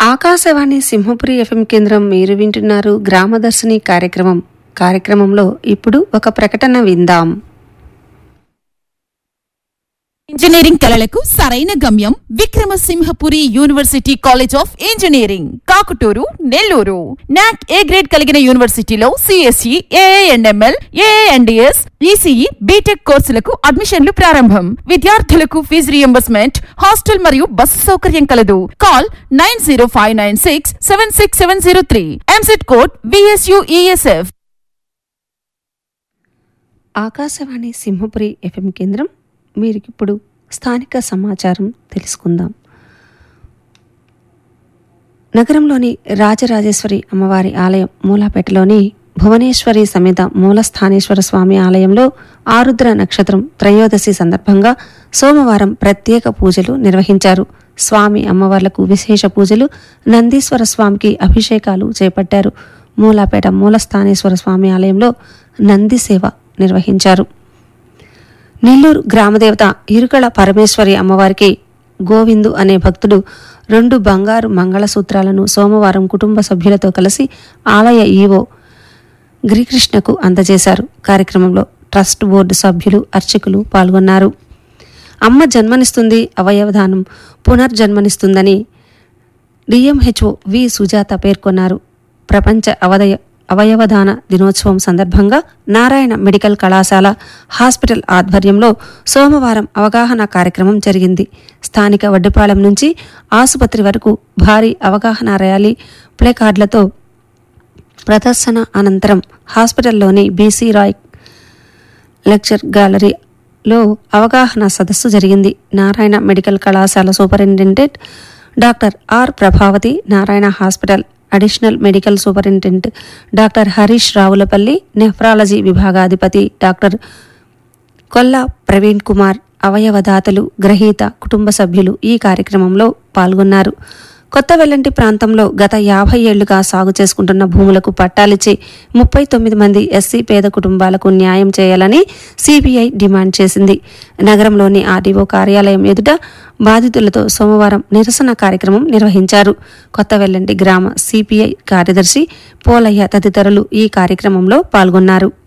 Akashvani Simhapuri FM కేంద్రం మీరు వింటున్నారు గ్రామదర్శిని కార్యక్రమం కార్యక్రమంలో ఇప్పుడు ఒక ప్రకటన విందాం ఇంజనీరింగ్ కళలకు సరైన గమ్యం Vikramasimhapuri university college of engineering Kakuturu Nellore NAAC A grade కలిగిన యూనివర్సిటీలో CSE AIML AIDS ECE B Tech కోర్సులకు అడ్మిషన్లు ప్రారంభం విద్యార్థులకు ఫీజు రియంబర్స్మెంట్ హాస్టల్ మరియు బస్సు సౌకర్యం కలదు call nine zero five nine six seven six seven zero three EAMCET code BSUESF Akashvani Simhapuri FM కేంద్రం మీరిప్పుడు స్థానిక సమాచారం తెలుసుకుందాం నగరంలోని రాజరాజేశ్వరి అమ్మవారి ఆలయం మూలాపేటలోని భువనేశ్వరి సమేత మూలస్థానేశ్వర స్వామి ఆలయంలో ఆరుద్ర నక్షత్రం త్రయోదశి సందర్భంగా సోమవారం ప్రత్యేక పూజలు నిర్వహించారు స్వామి అమ్మవార్లకు విశేష పూజలు నందీశ్వర స్వామికి అభిషేకాలు చేపట్టారు మూలాపేట మూలస్థానేశ్వర స్వామి ఆలయంలో నంది సేవ నిర్వహించారు నెల్లూరు గ్రామదేవత ఇరుకళ పరమేశ్వరి అమ్మవారికి గోవిందు అనే భక్తుడు రెండు బంగారు మంగళసూత్రాలను సోమవారం కుటుంబ సభ్యులతో కలిసి ఆలయ ఈవో గిరికృష్ణకు అందజేశారు కార్యక్రమంలో ట్రస్ట్ బోర్డు సభ్యులు అర్చకులు పాల్గొన్నారు అమ్మ జన్మనిస్తుంది అవయవదానం పునర్జన్మనిస్తుందని డిఎంహెచ్ఓ వి సుజాత పేర్కొన్నారు ప్రపంచ అవదయ అవయవదాన దినోత్సవం సందర్భంగా నారాయణ మెడికల్ కళాశాల హాస్పిటల్ ఆధ్వర్యంలో సోమవారం అవగాహన కార్యక్రమం జరిగింది స్థానిక వడ్డిపాలెం నుంచి ఆసుపత్రి వరకు భారీ అవగాహన ర్యాలీ ప్లేకార్డులతో ప్రదర్శన అనంతరం హాస్పిటల్లోని బీసీ రాయ్ లెక్చర్ గ్యాలరీలో అవగాహన సదస్సు జరిగింది నారాయణ మెడికల్ కళాశాల superintendent doctor R Prabhavathi Narayana hospital additional medical superintendent doctor Harish Ravulapalli nephrology విభాగాధిపతి డాక్టర్ కొల్లా ప్రవీణ్ కుమార్ అవయవదాతలు గ్రహీత కుటుంబ సభ్యులు ఈ కార్యక్రమంలో పాల్గొన్నారు కొత్త వెల్లంటి ప్రాంతంలో గత యాభై ఏళ్లుగా సాగు చేసుకుంటున్న భూములకు పట్టాలిచ్చి ముప్పై తొమ్మిది మంది ఎస్సీ పేద కుటుంబాలకు న్యాయం చేయాలని సిబిఐ డిమాండ్ చేసింది నగరంలోని ఆర్డీఓ కార్యాలయం ఎదుట బాధితులతో సోమవారం నిరసన కార్యక్రమం నిర్వహించారు కొత్త వెల్లంటి గ్రామ సిపిఐ కార్యదర్శి పోలయ్య తదితరులు ఈ కార్యక్రమంలో పాల్గొన్నారు